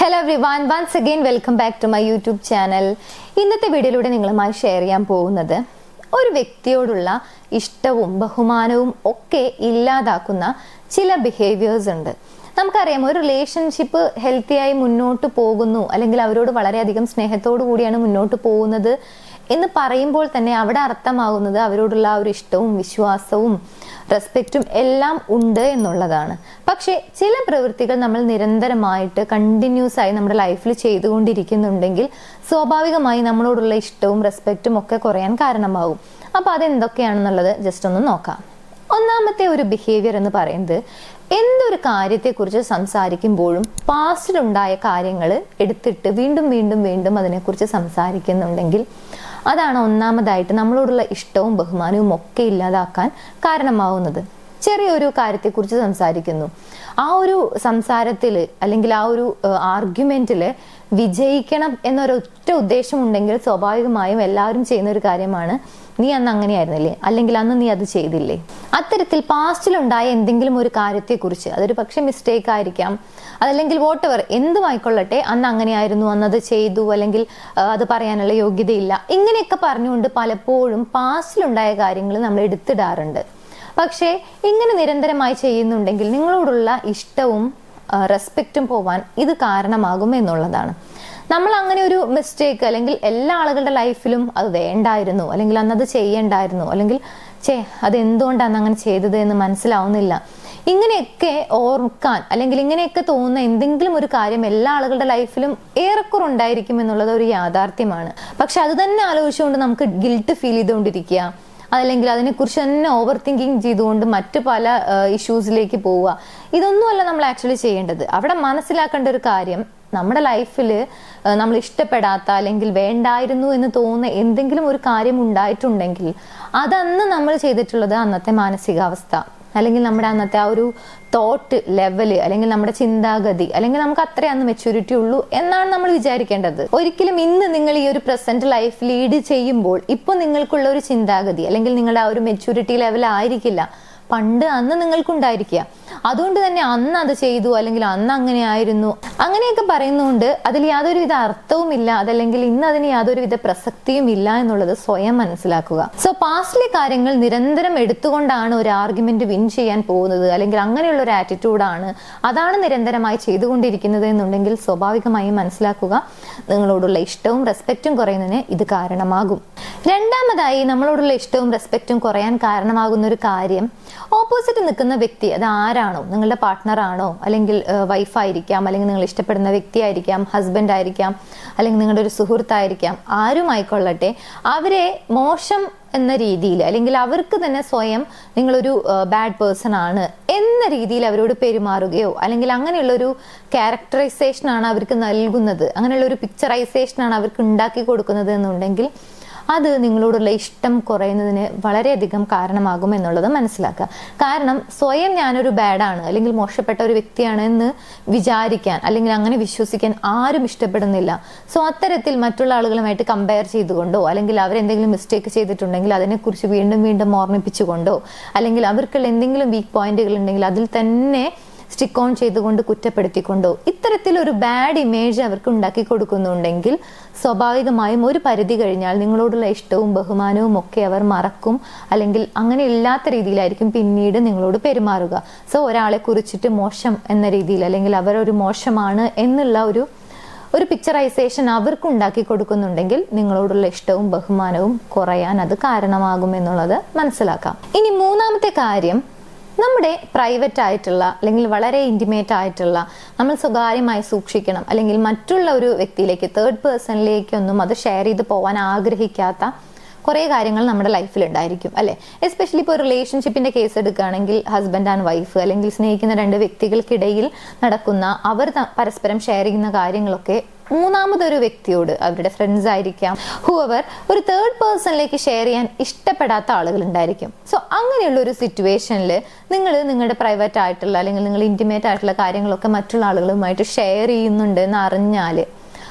hello everyone once again welcome back to my YouTube channel ഇന്നത്തെ വീഡിയോയിലൂടെ നിങ്ങളുമായി share ചെയ്യാൻ പോകുന്നത് ഒരു വ്യക്തിയോടുള്ള ഇഷ്ടവും ബഹുമാനവും ഒക്കെ ഇല്ലാതാക്കുന്ന ചില ബിഹേവിയേഴ്സ് ഉണ്ട് നമുക്കറിയാം ഒരു റിലേഷൻഷിപ്പ് ഹെൽത്തിയായി മുന്നോട്ട് പോകുന്നു അല്ലെങ്കിൽ അവരോട് വളരെയധികം സ്നേഹത്തോടു കൂടിയാണ് മുന്നോട്ട് പോകുന്നത് എന്ന് പറയുമ്പോൾ തന്നെ അവിടെ അർത്ഥമാകുന്നത് അവരോടുള്ള ആ ഒരു ഇഷ്ടവും വിശ്വാസവും റെസ്പെക്റ്റും എല്ലാം ഉണ്ട് എന്നുള്ളതാണ് പക്ഷേ ചില പ്രവൃത്തികൾ നമ്മൾ നിരന്തരമായിട്ട് കണ്ടിന്യൂസ് ആയി നമ്മുടെ ലൈഫിൽ ചെയ്തുകൊണ്ടിരിക്കുന്നുണ്ടെങ്കിൽ സ്വാഭാവികമായി നമ്മളോടുള്ള ഇഷ്ടവും റെസ്പെക്റ്റും ഒക്കെ കുറയാൻ കാരണമാകും അപ്പോൾ അതെന്തൊക്കെയാണെന്നുള്ളത് ജസ്റ്റ് ഒന്ന് നോക്കാം ഒന്നാമത്തെ ഒരു ബിഹേവിയർ എന്ന് പറയുന്നത് എന്തൊരു കാര്യത്തെക്കുറിച്ച് സംസാരിക്കുമ്പോഴും പാസ്റ്റിലുണ്ടായ കാര്യങ്ങൾ എടുത്തിട്ട് വീണ്ടും വീണ്ടും വീണ്ടും അതിനെക്കുറിച്ച് സംസാരിക്കുന്നുണ്ടെങ്കിൽ അതാണ് ഒന്നാമതായിട്ട് നമ്മളോടുള്ള ഇഷ്ടവും ബഹുമാനവും ഒക്കെ ഇല്ലാതാക്കാൻ കാരണമാവുന്നത് ചെറിയൊരു കാര്യത്തെക്കുറിച്ച് സംസാരിക്കുന്നു ആ ഒരു സംസാരത്തിൽ അല്ലെങ്കിൽ ആ ഒരു ആർഗ്യുമെന്റിൽ വിജയിക്കണം എന്നൊരൊറ്റ ഉദ്ദേശമുണ്ടെങ്കിൽ സ്വാഭാവികമായും എല്ലാവരും ചെയ്യുന്ന ഒരു കാര്യമാണ് നീ അന്ന് അങ്ങനെയായിരുന്നില്ലേ അല്ലെങ്കിൽ അന്ന് നീ അത് ചെയ്തില്ലേ അത്തരത്തിൽ പാസ്റ്റിലുണ്ടായ എന്തെങ്കിലും ഒരു കാര്യത്തെക്കുറിച്ച് അതൊരു പക്ഷെ മിസ്റ്റേക്ക് ആയിരിക്കാം അതല്ലെങ്കിൽ വോട്ട് എവർ എന്തുമായിക്കൊള്ളട്ടെ അന്ന് അങ്ങനെയായിരുന്നു അന്ന് അത് ചെയ്തു അല്ലെങ്കിൽ ആ, അത് പറയാനുള്ള യോഗ്യതയില്ല ഇങ്ങനെയൊക്കെ പറഞ്ഞുകൊണ്ട് പലപ്പോഴും പാസ്റ്റിലുണ്ടായ കാര്യങ്ങൾ നമ്മൾ എടുത്തിടാറുണ്ട് പക്ഷേ ഇങ്ങനെ നിരന്തരമായി ചെയ്യുന്നുണ്ടെങ്കിൽ നിങ്ങളോടുള്ള ഇഷ്ടവും റെസ്പെക്റ്റും പോവാൻ ഇത് കാരണമാകും എന്നുള്ളതാണ് നമ്മൾ അങ്ങനെ ഒരു മിസ്റ്റേക്ക് അല്ലെങ്കിൽ എല്ലാ ആളുകളുടെ ലൈഫിലും അത് വേണ്ടായിരുന്നു അല്ലെങ്കിൽ അന്ന് അത് ചെയ്യണ്ടായിരുന്നു അല്ലെങ്കിൽ ചേ അത് എന്തുകൊണ്ടാണ് അങ്ങനെ ചെയ്തത് എന്ന് മനസ്സിലാവുന്നില്ല ഇങ്ങനെയൊക്കെ ഓർക്കാൻ അല്ലെങ്കിൽ ഇങ്ങനെയൊക്കെ തോന്നുന്ന എന്തെങ്കിലും ഒരു കാര്യം എല്ലാ ആളുകളുടെ ലൈഫിലും ഏറെക്കുറെ ഉണ്ടായിരിക്കും എന്നുള്ളത് ഒരു യാഥാർത്ഥ്യമാണ് പക്ഷെ അത് തന്നെ ആലോചിച്ചുകൊണ്ട് നമുക്ക് ഗിൽട്ട് ഫീൽ ചെയ്തുകൊണ്ടിരിക്കുക അതല്ലെങ്കിൽ അതിനെക്കുറിച്ച് തന്നെ ഓവർ തിങ്കിങ് ചെയ്തുകൊണ്ട് മറ്റു പല ഇഷ്യൂസിലേക്ക് പോവുക ഇതൊന്നുമല്ല നമ്മൾ ആക്ച്വലി ചെയ്യേണ്ടത് അവിടെ മനസ്സിലാക്കേണ്ട ഒരു കാര്യം നമ്മുടെ ലൈഫിൽ നമ്മൾ ഇഷ്ടപ്പെടാത്ത അല്ലെങ്കിൽ വേണ്ടായിരുന്നു എന്ന് തോന്നുന്ന എന്തെങ്കിലും ഒരു കാര്യം ഉണ്ടായിട്ടുണ്ടെങ്കിൽ അതന്ന് നമ്മൾ ചെയ്തിട്ടുള്ളത് അന്നത്തെ മാനസികാവസ്ഥ അല്ലെങ്കിൽ നമ്മുടെ അന്നത്തെ ആ ഒരു തോട്ട് ലെവല് അല്ലെങ്കിൽ നമ്മുടെ ചിന്താഗതി അല്ലെങ്കിൽ നമുക്ക് അത്രേ അന്ന് മെച്യൂരിറ്റി ഉള്ളൂ എന്നാണ് നമ്മൾ വിചാരിക്കേണ്ടത് ഒരിക്കലും ഇന്ന് നിങ്ങൾ ഈ ഒരു പ്രസന്റ് ലൈഫ് ലീഡ് ചെയ്യുമ്പോൾ ഇപ്പോൾ നിങ്ങൾക്കുള്ള ഒരു ചിന്താഗതി അല്ലെങ്കിൽ നിങ്ങളുടെ ആ ഒരു മെച്യൂരിറ്റി ലെവൽ ആയിരിക്കില്ല പണ്ട് അന്ന് നിങ്ങൾക്കുണ്ടായിരിക്കുക അതുകൊണ്ട് തന്നെ അന്ന് അത് ചെയ്തു അല്ലെങ്കിൽ അന്ന് അങ്ങനെ ആയിരുന്നു അങ്ങനെയൊക്കെ പറയുന്നതുകൊണ്ട് അതിൽ യാതൊരുവിധ അർത്ഥവുമില്ല അതല്ലെങ്കിൽ ഇന്ന് അതിന് യാതൊരുവിധ പ്രസക്തിയും ഇല്ല എന്നുള്ളത് സ്വയം മനസ്സിലാക്കുക സോ പാസ്റ്റിലെ കാര്യങ്ങൾ നിരന്തരം എടുത്തുകൊണ്ടാണ് ഒരു ആർഗ്യുമെന്റ് വിൻ ചെയ്യാൻ പോകുന്നത് അല്ലെങ്കിൽ അങ്ങനെയുള്ള ഒരു ആറ്റിറ്റ്യൂഡാണ് അതാണ് നിരന്തരമായി ചെയ്തുകൊണ്ടിരിക്കുന്നത് എന്നുണ്ടെങ്കിൽ സ്വാഭാവികമായും മനസ്സിലാക്കുക നിങ്ങളോടുള്ള ഇഷ്ടവും റെസ്പെക്റ്റും കുറയുന്നതിന് ഇത് കാരണമാകും രണ്ടാമതായി നമ്മളോടുള്ള ഇഷ്ടവും റെസ്പെക്റ്റും കുറയാൻ കാരണമാകുന്ന ഒരു കാര്യം ഓപ്പോസിറ്റ് നിൽക്കുന്ന വ്യക്തി അത് ആരാണോ നിങ്ങളുടെ പാർട്ട്ണർ ആണോ അല്ലെങ്കിൽ വൈഫായിരിക്കാം അല്ലെങ്കിൽ നിങ്ങൾ ഇഷ്ടപ്പെടുന്ന വ്യക്തിയായിരിക്കാം ഹസ്ബൻഡ് ആയിരിക്കാം അല്ലെങ്കിൽ നിങ്ങളുടെ ഒരു സുഹൃത്തായിരിക്കാം ആരും ആയിക്കൊള്ളട്ടെ അവരെ മോശം എന്ന രീതിയിൽ അല്ലെങ്കിൽ അവർക്ക് തന്നെ സ്വയം നിങ്ങളൊരു ബാഡ് പേഴ്സൺ ആണ് എന്ന രീതിയിൽ അവരോട് പെരുമാറുകയോ അല്ലെങ്കിൽ അങ്ങനെയുള്ള ഒരു ക്യാരക്ടറൈസേഷൻ ആണ് അവർക്ക് നൽകുന്നത് അങ്ങനെയുള്ള ഒരു പിക്ചറൈസേഷൻ ആണ് അവർക്ക് ഉണ്ടാക്കി കൊടുക്കുന്നത് എന്നുണ്ടെങ്കിൽ അത് നിങ്ങളോടുള്ള ഇഷ്ടം കുറയുന്നതിന് വളരെയധികം കാരണമാകും എന്നുള്ളത് മനസ്സിലാക്കുക കാരണം സ്വയം ഞാനൊരു ബാഡാണ് അല്ലെങ്കിൽ മോശപ്പെട്ട ഒരു വ്യക്തിയാണ് എന്ന് വിചാരിക്കാൻ അല്ലെങ്കിൽ അങ്ങനെ വിശ്വസിക്കാൻ ആരും ഇഷ്ടപ്പെടുന്നില്ല സോ അത്തരത്തിൽ മറ്റുള്ള ആളുകളുമായിട്ട് കമ്പയർ ചെയ്തുകൊണ്ടോ അല്ലെങ്കിൽ അവരെന്തെങ്കിലും മിസ്റ്റേക്ക് ചെയ്തിട്ടുണ്ടെങ്കിൽ അതിനെക്കുറിച്ച് വീണ്ടും വീണ്ടും ഓർമ്മിപ്പിച്ചുകൊണ്ടോ അല്ലെങ്കിൽ അവർക്കുള്ള എന്തെങ്കിലും വീക്ക് പോയിന്റുകൾ ഉണ്ടെങ്കിൽ അതിൽ തന്നെ സ്റ്റിക്ക് ഓൺ ചെയ്തുകൊണ്ട് കുറ്റപ്പെടുത്തിക്കൊണ്ടോ ഇത്തരത്തിലൊരു ബാഡ് ഇമേജ് അവർക്ക് ഉണ്ടാക്കി കൊടുക്കുന്നുണ്ടെങ്കിൽ സ്വാഭാവികമായും ഒരു പരിധി കഴിഞ്ഞാൽ നിങ്ങളോടുള്ള ഇഷ്ടവും ബഹുമാനവും ഒക്കെ അവർ മറക്കും അല്ലെങ്കിൽ അങ്ങനെ ഇല്ലാത്ത രീതിയിലായിരിക്കും പിന്നീട് നിങ്ങളോട് പെരുമാറുക സോ ഒരാളെ കുറിച്ചിട്ട് മോശം എന്ന രീതിയിൽ അല്ലെങ്കിൽ അവരൊരു മോശമാണ് എന്നുള്ള ഒരു ഒരു പിക്ചറൈസേഷൻ അവർക്ക് ഉണ്ടാക്കി കൊടുക്കുന്നുണ്ടെങ്കിൽ നിങ്ങളോടുള്ള ഇഷ്ടവും ബഹുമാനവും കുറയാൻ അത് കാരണമാകും എന്നുള്ളത് മനസ്സിലാക്കാം ഇനി മൂന്നാമത്തെ കാര്യം നമ്മുടെ പ്രൈവറ്റ് ആയിട്ടുള്ള അല്ലെങ്കിൽ വളരെ ഇൻറ്റിമേറ്റ് ആയിട്ടുള്ള നമ്മൾ സ്വകാര്യമായി സൂക്ഷിക്കണം അല്ലെങ്കിൽ മറ്റുള്ള ഒരു വ്യക്തിയിലേക്ക് തേർഡ് പേഴ്സണിലേക്കൊന്നും അത് ഷെയർ ചെയ്ത് പോകാൻ ആഗ്രഹിക്കാത്ത കുറേ കാര്യങ്ങൾ നമ്മുടെ ലൈഫിൽ ഉണ്ടായിരിക്കും അല്ലെ എസ്പെഷ്യലി ഇപ്പോൾ റിലേഷൻഷിപ്പിന്റെ കേസ് എടുക്കുകയാണെങ്കിൽ ഹസ്ബൻഡ് ആൻഡ് വൈഫ് അല്ലെങ്കിൽ സ്നേഹിക്കുന്ന രണ്ട് വ്യക്തികൾക്കിടയിൽ നടക്കുന്ന അവർ ത- പരസ്പരം ഷെയർ ചെയ്യുന്ന കാര്യങ്ങളൊക്കെ മൂന്നാമതൊരു വ്യക്തിയോട് അവരുടെ ഫ്രണ്ട്സ് ആയിരിക്കാം ഹൂവർ ഒരു തേർഡ് പേഴ്സണിലേക്ക് ഷെയർ ചെയ്യാൻ ഇഷ്ടപ്പെടാത്ത ആളുകൾ ഉണ്ടായിരിക്കും സോ അങ്ങനെയുള്ള ഒരു സിറ്റുവേഷനിൽ നിങ്ങൾ നിങ്ങളുടെ പ്രൈവറ്റ് ആയിട്ടുള്ള അല്ലെങ്കിൽ നിങ്ങൾ ഇൻറ്റിമേറ്റ് ആയിട്ടുള്ള കാര്യങ്ങളൊക്കെ മറ്റുള്ള ആളുകളുമായിട്ട് ഷെയർ ചെയ്യുന്നുണ്ട് എന്ന് അറിഞ്ഞാൽ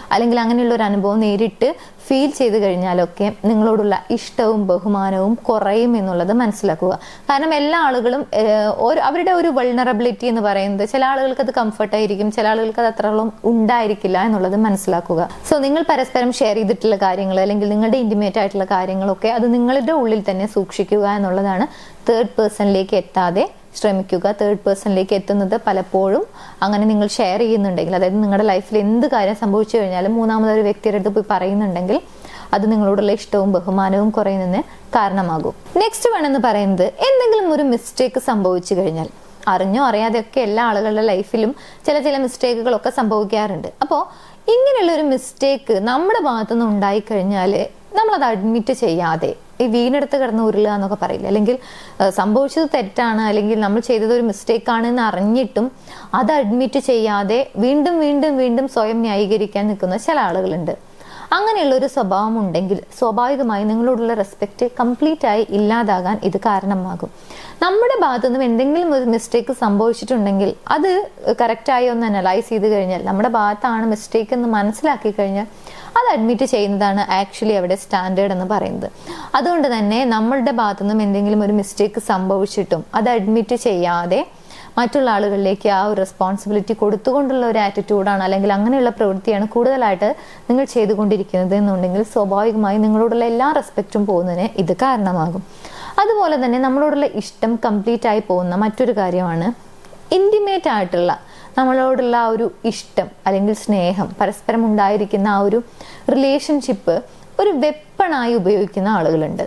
അല്ലെങ്കിൽ അങ്ങനെയുള്ള ഒരു അനുഭവം നേരിട്ട് ഫീൽ ചെയ്ത് കഴിഞ്ഞാലൊക്കെ നിങ്ങളോടുള്ള ഇഷ്ടവും ബഹുമാനവും കുറയും എന്നുള്ളത് മനസ്സിലാക്കുക കാരണം എല്ലാ ആളുകളും ഏഹ്, ഒരു അവരുടെ ഒരു വൾണറബിലിറ്റി എന്ന് പറയുന്നത് ചില ആളുകൾക്ക് അത് കംഫർട്ടായിരിക്കും ചില ആളുകൾക്ക് അത് അത്രത്തോളം ഉണ്ടായിരിക്കില്ല എന്നുള്ളത് മനസ്സിലാക്കുക സോ നിങ്ങൾ പരസ്പരം ഷെയർ ചെയ്തിട്ടുള്ള കാര്യങ്ങൾ അല്ലെങ്കിൽ നിങ്ങളുടെ ഇന്റിമേറ്റ് ആയിട്ടുള്ള കാര്യങ്ങളൊക്കെ അത് നിങ്ങളുടെ ഉള്ളിൽ തന്നെ സൂക്ഷിക്കുക എന്നുള്ളതാണ് തേർഡ് പേഴ്സണിലേക്ക് എത്താതെ ശ്രമിക്കുക തേർഡ് പേഴ്സണിലേക്ക് എത്തുന്നത് പലപ്പോഴും അങ്ങനെ നിങ്ങൾ ഷെയർ ചെയ്യുന്നുണ്ടെങ്കിൽ അതായത് നിങ്ങളുടെ ലൈഫിൽ എന്ത് കാര്യം സംഭവിച്ചു കഴിഞ്ഞാലും മൂന്നാമതൊരു വ്യക്തിയുടെ അടുത്ത് പോയി പറയുന്നുണ്ടെങ്കിൽ അത് നിങ്ങളോടുള്ള ഇഷ്ടവും ബഹുമാനവും കുറയുന്നതിന് കാരണമാകും നെക്സ്റ്റ് വൺ എന്ന് പറയുന്നത് എന്തെങ്കിലും ഒരു മിസ്റ്റേക്ക് സംഭവിച്ചു കഴിഞ്ഞാൽ അറിഞ്ഞോ അറിയാതെയൊക്കെ എല്ലാ ആളുകളുടെ ലൈഫിലും ചില ചില മിസ്റ്റേക്കുകളൊക്കെ സംഭവിക്കാറുണ്ട് അപ്പോൾ ഇങ്ങനെയുള്ള ഒരു മിസ്റ്റേക്ക് നമ്മുടെ ഭാഗത്തുനിന്ന് ഉണ്ടായിക്കഴിഞ്ഞാൽ നമ്മളത് അഡ്മിറ്റ് ചെയ്യാതെ ഈ വീണെടുത്ത് കിടന്ന് ഉരുളുക എന്നൊക്കെ പറയില്ല അല്ലെങ്കിൽ ഏഹ്, സംഭവിച്ചത് തെറ്റാണ് അല്ലെങ്കിൽ നമ്മൾ ചെയ്തത് ഒരു മിസ്റ്റേക്ക് ആണ് എന്ന് അറിഞ്ഞിട്ടും അത് അഡ്മിറ്റ് ചെയ്യാതെ വീണ്ടും വീണ്ടും വീണ്ടും സ്വയം ന്യായീകരിക്കാൻ നിൽക്കുന്ന ചില ആളുകളുണ്ട് അങ്ങനെയുള്ള ഒരു സ്വഭാവം ഉണ്ടെങ്കിൽ സ്വാഭാവികമായി നിങ്ങളോടുള്ള റെസ്പെക്റ്റ് കംപ്ലീറ്റ് ആയി ഇല്ലാതാകാൻ ഇത് കാരണമാകും നമ്മുടെ ഭാഗത്തു നിന്നും എന്തെങ്കിലും ഒരു മിസ്റ്റേക്ക് സംഭവിച്ചിട്ടുണ്ടെങ്കിൽ അത് കറക്റ്റായി ഒന്ന് അനലൈസ് ചെയ്ത് കഴിഞ്ഞാൽ നമ്മുടെ ഭാഗത്താണ് മിസ്റ്റേക്ക് എന്ന് മനസ്സിലാക്കി കഴിഞ്ഞാൽ അത് അഡ്മിറ്റ് ചെയ്യുന്നതാണ് ആക്ച്വലി അവിടെ സ്റ്റാൻഡേർഡ് എന്ന് പറയുന്നത് അതുകൊണ്ട് തന്നെ നമ്മളുടെ ഭാഗത്തു നിന്നും എന്തെങ്കിലും ഒരു മിസ്റ്റേക്ക് സംഭവിച്ചിട്ടും അത് അഡ്മിറ്റ് ചെയ്യാതെ മറ്റുള്ള ആളുകളിലേക്ക് ആ ഒരു റെസ്പോൺസിബിലിറ്റി കൊടുത്തുകൊണ്ടുള്ള ഒരു ആറ്റിറ്റ്യൂഡാണ് അല്ലെങ്കിൽ അങ്ങനെയുള്ള പ്രവൃത്തിയാണ് കൂടുതലായിട്ട് നിങ്ങൾ ചെയ്തുകൊണ്ടിരിക്കുന്നത് എന്നുണ്ടെങ്കിൽ സ്വാഭാവികമായി നിങ്ങളോടുള്ള എല്ലാ റെസ്പെക്റ്റും പോകുന്നതിന് ഇത് കാരണമാകും അതുപോലെ തന്നെ നമ്മളോടുള്ള ഇഷ്ടം കംപ്ലീറ്റ് ആയി പോകുന്ന മറ്റൊരു കാര്യമാണ് ഇൻറ്റിമേറ്റ് ആയിട്ടുള്ള നമ്മളോടുള്ള ആ ഒരു ഇഷ്ടം അല്ലെങ്കിൽ സ്നേഹം പരസ്പരം ഉണ്ടായിരിക്കുന്ന ആ ഒരു റിലേഷൻഷിപ്പ് ഒരു വെപ്പണായി ഉപയോഗിക്കുന്ന ആളുകളുണ്ട്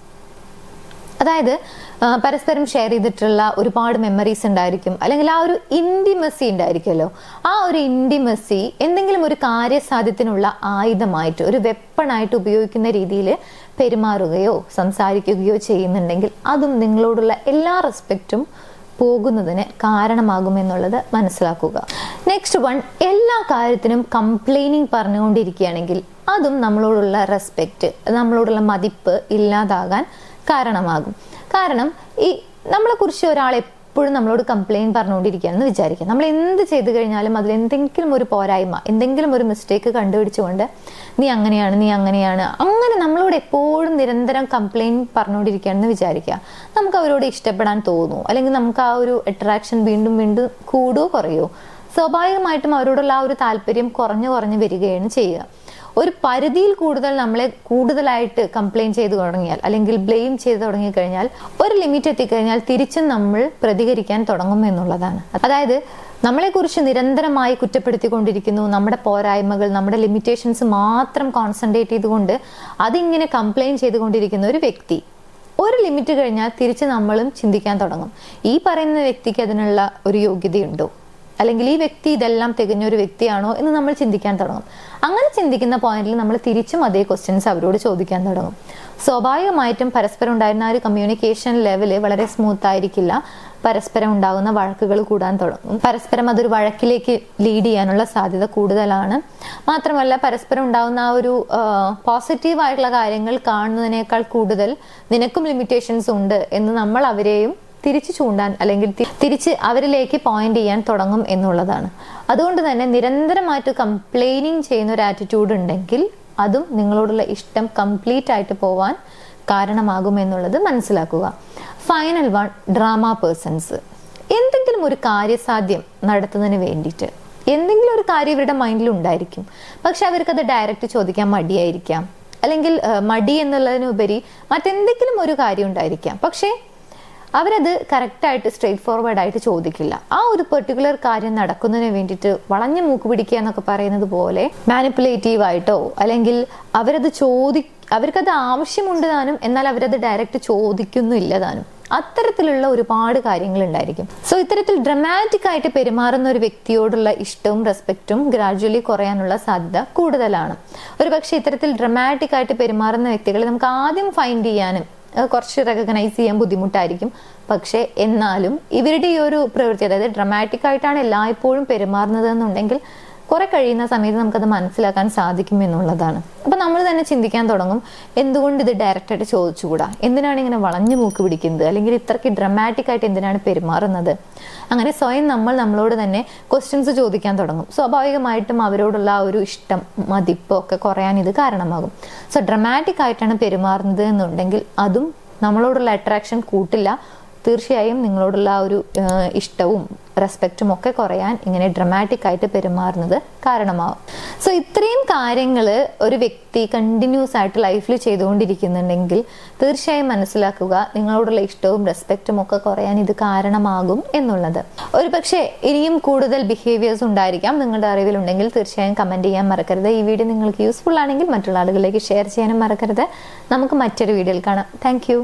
അതായത് ആ, പരസ്പരം ഷെയർ ചെയ്തിട്ടുള്ള ഒരുപാട് മെമ്മറീസ് ഉണ്ടായിരിക്കും അല്ലെങ്കിൽ ആ ഒരു ഇൻറ്റിമസി ഉണ്ടായിരിക്കുമല്ലോ ആ ഒരു ഇൻറ്റിമസി എന്തെങ്കിലും ഒരു കാര്യസാധ്യത്തിനുള്ള ആയുധമായിട്ട് ഒരു വെപ്പണായിട്ട് ഉപയോഗിക്കുന്ന രീതിയിൽ പെരുമാറുകയോ സംസാരിക്കുകയോ ചെയ്യുന്നുണ്ടെങ്കിൽ അതും നിങ്ങളോടുള്ള എല്ലാ റെസ്പെക്റ്റും പോകുന്നതിന് കാരണമാകുമെന്നുള്ളത് മനസ്സിലാക്കുക നെക്സ്റ്റ് വൺ എല്ലാ കാര്യത്തിനും കംപ്ലൈനിങ് പറഞ്ഞുകൊണ്ടിരിക്കുകയാണെങ്കിൽ അതും നമ്മളോടുള്ള റെസ്പെക്റ്റ് നമ്മളോടുള്ള മതിപ്പ് ഇല്ലാതാകാൻ കാരണമാകും കാരണം ഈ നമ്മളെ കുറിച്ച് ഒരാൾ എപ്പോഴും നമ്മളോട് കംപ്ലൈൻറ്റ് പറഞ്ഞുകൊണ്ടിരിക്കുകയാണെന്ന് വിചാരിക്കുക നമ്മൾ എന്ത് ചെയ്തു കഴിഞ്ഞാലും അതിൽ എന്തെങ്കിലും ഒരു പോരായ്മ എന്തെങ്കിലും ഒരു മിസ്റ്റേക്ക് കണ്ടുപിടിച്ചുകൊണ്ട് നീ അങ്ങനെയാണ് നീ അങ്ങനെയാണ് അങ്ങനെ നമ്മളോട് എപ്പോഴും നിരന്തരം കംപ്ലൈൻറ്റ് പറഞ്ഞുകൊണ്ടിരിക്കുകയാണെന്ന് വിചാരിക്കുക നമുക്ക് അവരോട് ഇഷ്ടപ്പെടാൻ തോന്നുമോ അല്ലെങ്കിൽ നമുക്ക് ആ ഒരു അട്രാക്ഷൻ വീണ്ടും വീണ്ടും കൂടുകയോ കുറയോ സ്വാഭാവികമായിട്ടും അവരോടുള്ള ആ ഒരു താല്പര്യം കുറഞ്ഞു കുറഞ്ഞു വരികയാണ് ചെയ്യുക ഒരു പരിധിയിൽ കൂടുതൽ നമ്മളെ കൂടുതലായിട്ട് കംപ്ലൈൻറ്റ് ചെയ്തു തുടങ്ങിയാൽ അല്ലെങ്കിൽ ബ്ലെയിം ചെയ്തു തുടങ്ങിക്കഴിഞ്ഞാൽ ഒരു ലിമിറ്റ് എത്തിക്കഴിഞ്ഞാൽ തിരിച്ചും നമ്മൾ പ്രതികരിക്കാൻ തുടങ്ങും എന്നുള്ളതാണ് അതായത് നമ്മളെക്കുറിച്ച് നിരന്തരമായി കുറ്റപ്പെടുത്തിക്കൊണ്ടിരിക്കുന്നു നമ്മുടെ പോരായ്മകൾ നമ്മുടെ ലിമിറ്റേഷൻസ് മാത്രം കോൺസെൻട്രേറ്റ് ചെയ്തുകൊണ്ട് അതിങ്ങനെ കംപ്ലൈൻറ്റ് ചെയ്തുകൊണ്ടിരിക്കുന്ന ഒരു വ്യക്തി ഒരു ലിമിറ്റ് കഴിഞ്ഞാൽ തിരിച്ച് നമ്മളും ചിന്തിക്കാൻ തുടങ്ങും ഈ പറയുന്ന വ്യക്തിക്ക് അതിനുള്ള ഒരു യോഗ്യതയുണ്ടോ അല്ലെങ്കിൽ ഈ വ്യക്തി ഇതെല്ലാം തികഞ്ഞ ഒരു വ്യക്തിയാണോ എന്ന് നമ്മൾ ചിന്തിക്കാൻ തുടങ്ങും അങ്ങനെ ചിന്തിക്കുന്ന പോയിന്റിൽ നമ്മൾ തിരിച്ചും അതേ ക്വസ്റ്റ്യൻസ് അവരോട് ചോദിക്കാൻ തുടങ്ങും സ്വാഭാവികമായിട്ടും പരസ്പരം ഉണ്ടായിരുന്ന ആ ഒരു കമ്മ്യൂണിക്കേഷൻ ലെവല് വളരെ സ്മൂത്ത് ആയിരിക്കില്ല പരസ്പരം ഉണ്ടാകുന്ന വഴക്കുകൾ കൂടാൻ തുടങ്ങും പരസ്പരം അതൊരു വഴക്കിലേക്ക് ലീഡ് ചെയ്യാനുള്ള സാധ്യത കൂടുതലാണ് മാത്രമല്ല പരസ്പരം ഉണ്ടാകുന്ന ആ ഒരു പോസിറ്റീവ് ആയിട്ടുള്ള കാര്യങ്ങൾ കാണുന്നതിനേക്കാൾ കൂടുതൽ നിനക്കും ലിമിറ്റേഷൻസ് ഉണ്ട് എന്ന് നമ്മൾ അവരെയും തിരിച്ചു ചൂണ്ടാൻ അല്ലെങ്കിൽ തി- തിരിച്ച് അവരിലേക്ക് പോയിന്റ് ചെയ്യാൻ തുടങ്ങും എന്നുള്ളതാണ് അതുകൊണ്ട് തന്നെ നിരന്തരമായിട്ട് കംപ്ലൈനിങ് ചെയ്യുന്ന ഒരു ആറ്റിറ്റ്യൂഡ് ഉണ്ടെങ്കിൽ അതും നിങ്ങളോടുള്ള ഇഷ്ടം കംപ്ലീറ്റ് ആയിട്ട് പോവാൻ കാരണമാകും എന്നുള്ളത് മനസ്സിലാക്കുക ഫൈനൽ വൺ ഡ്രാമ പേഴ്സൺസ് എന്തെങ്കിലും ഒരു കാര്യസാധ്യം നടത്തുന്നതിന് വേണ്ടിയിട്ട് എന്തെങ്കിലും ഒരു കാര്യം ഇവരുടെ മൈൻഡിൽ ഉണ്ടായിരിക്കും പക്ഷെ അവർക്കത് ഡയറക്റ്റ് ചോദിക്കാൻ മടിയായിരിക്കാം അല്ലെങ്കിൽ ആ, മടി എന്നുള്ളതിനുപരി മറ്റെന്തെങ്കിലും ഒരു കാര്യം ഉണ്ടായിരിക്കാം പക്ഷേ അവരത് കറക്റ്റായിട്ട് സ്ട്രെയിറ്റ് ഫോർവേഡ് ആയിട്ട് ചോദിക്കില്ല ആ ഒരു പെർട്ടിക്കുലർ കാര്യം നടക്കുന്നതിന് വേണ്ടിയിട്ട് വളഞ്ഞു മൂക്ക് പിടിക്കുക എന്നൊക്കെ പറയുന്നത് പോലെ മാനിപ്പുലേറ്റീവ് ആയിട്ടോ അല്ലെങ്കിൽ അവരത് ചോദി അവർക്കത് ആവശ്യമുണ്ട് താനും എന്നാൽ അവരത് ഡയറക്റ്റ് ചോദിക്കുന്നില്ല താനും അത്തരത്തിലുള്ള ഒരുപാട് കാര്യങ്ങൾ ഉണ്ടായിരിക്കും സോ ഇത്തരത്തിൽ ഡ്രമാറ്റിക് ആയിട്ട് പെരുമാറുന്ന ഒരു വ്യക്തിയോടുള്ള ഇഷ്ടവും റെസ്പെക്റ്റും ഗ്രാജുവലി കുറയാനുള്ള സാധ്യത കൂടുതലാണ് ഒരു പക്ഷേ ഇത്തരത്തിൽ ഡ്രമാറ്റിക് ആയിട്ട് പെരുമാറുന്ന വ്യക്തികളെ നമുക്ക് ആദ്യം ഫൈൻഡ് ചെയ്യാനും അത് കുറച്ച് റെക്കഗ്നൈസ് ചെയ്യാൻ ബുദ്ധിമുട്ടായിരിക്കും പക്ഷേ എന്നാലും ഇവരുടെ ഈ ഒരു പ്രവൃത്തി അതായത് ഡ്രമാറ്റിക് ആയിട്ടാണ് എല്ലായ്പ്പോഴും പെരുമാറുന്നത് എന്നുണ്ടെങ്കിൽ കുറെ കഴിയുന്ന സമയത്ത് നമുക്കത് മനസ്സിലാക്കാൻ സാധിക്കും എന്നുള്ളതാണ് അപ്പൊ നമ്മൾ തന്നെ ചിന്തിക്കാൻ തുടങ്ങും എന്തുകൊണ്ട് ഇത് ഡയറക്റ്റ് ആയിട്ട് ചോദിച്ചുകൂടാ എന്തിനാണ് ഇങ്ങനെ വളഞ്ഞു മൂക്ക് പിടിക്കുന്നത് അല്ലെങ്കിൽ ഇത്രയ്ക്ക് ഡ്രമാറ്റിക് ആയിട്ട് എന്തിനാണ് പെരുമാറുന്നത് അങ്ങനെ സ്വയം നമ്മൾ നമ്മളോട് തന്നെ ക്വസ്റ്റ്യൻസ് ചോദിക്കാൻ തുടങ്ങും സ്വാഭാവികമായിട്ടും അവരോടുള്ള ആ ഒരു ഇഷ്ടം മതിപ്പ് ഒക്കെ കുറയാൻ ഇത് കാരണമാകും സോ ഡ്രമാറ്റിക് ആയിട്ടാണ് പെരുമാറുന്നത് എന്നുണ്ടെങ്കിൽ അതും നമ്മളോടുള്ള അട്രാക്ഷൻ കൂട്ടില്ല തീർച്ചയായും നിങ്ങളോടുള്ള ആ ഒരു ആ, ഇഷ്ടവും റെസ്പെക്റ്റും ഒക്കെ കുറയാൻ ഇങ്ങനെ ഡ്രമാറ്റിക് ആയിട്ട് പെരുമാറുന്നത് കാരണമാവും സോ ഇത്രയും കാര്യങ്ങൾ ഒരു വ്യക്തി കണ്ടിന്യൂസ് ആയിട്ട് ലൈഫിൽ ചെയ്തുകൊണ്ടിരിക്കുന്നുണ്ടെങ്കിൽ തീർച്ചയായും മനസ്സിലാക്കുക നിങ്ങളോടുള്ള ഇഷ്ടവും റെസ്പെക്റ്റും ഒക്കെ കുറയാൻ ഇത് കാരണമാകും എന്നുള്ളത് ഒരു പക്ഷേ ഇനിയും കൂടുതൽ ബിഹേവിയേഴ്സ് ഉണ്ടായിരിക്കാം നിങ്ങളുടെ അറിവിലുണ്ടെങ്കിൽ തീർച്ചയായും കമന്റ് ചെയ്യാൻ മറക്കരുത് ഈ വീഡിയോ നിങ്ങൾക്ക് യൂസ്ഫുൾ ആണെങ്കിൽ മറ്റുള്ള ആളുകളിലേക്ക് ഷെയർ ചെയ്യാനും മറക്കരുത് നമുക്ക് മറ്റൊരു വീഡിയോയിൽ കാണാം താങ്ക്